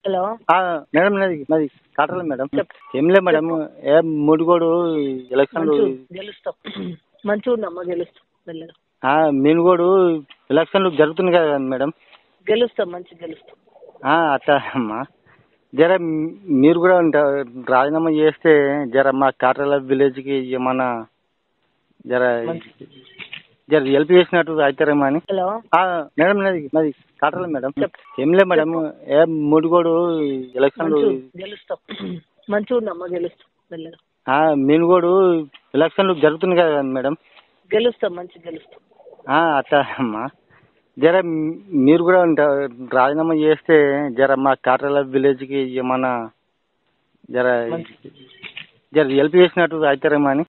Hello ఆ, madam నాది నాది కాటల మేడం చెప్పు. ఏం లేదు మేడం ఏ ముడిగోడు ఎలక్షన్లు మంచు గెలుస్తాం మంచిగా ఉందమ్మా గెలుస్తాం మెల్లగా ఆ, మీనుగోడు ఎలక్షన్లు జరుగుతున్నాయి కదా మేడం గెలుస్తాం మంచిగా గెలుస్తాం ఆ, అట్లా అమ్మా జర మీరు కూడా ఉంటా- రాజీనామా చేస్తే జర మా కాటల విలేజ్కి ఏమన్నా జర మంచి జర హెల్ప్ చేసినట్టు అవుతారేమో అని హలో ఆ, మేడం నాది నాది కాటల మేడం చెప్పు. ఏం లేదు మేడం ఏ ముడిగోడు ఎలక్షన్లు మంచు గెలుస్తాం మంచిగా ఉందమ్మా గెలుస్తాం మెల్లగా ఆ, మీనుగోడు ఎలక్షన్లు జరుగుతున్నాయి కదా మేడం గెలుస్తాం మంచిగా గెలుస్తాం ఆ, అట్లా అమ్మా జర మీరు కూడా ఉంటా- రాజీనామా చేస్తే జర మా కాటల విలేజ్కి ఏమన్నా జర మంచి జర హెల్ప్ చేసినట్టు అవుతారేమో అని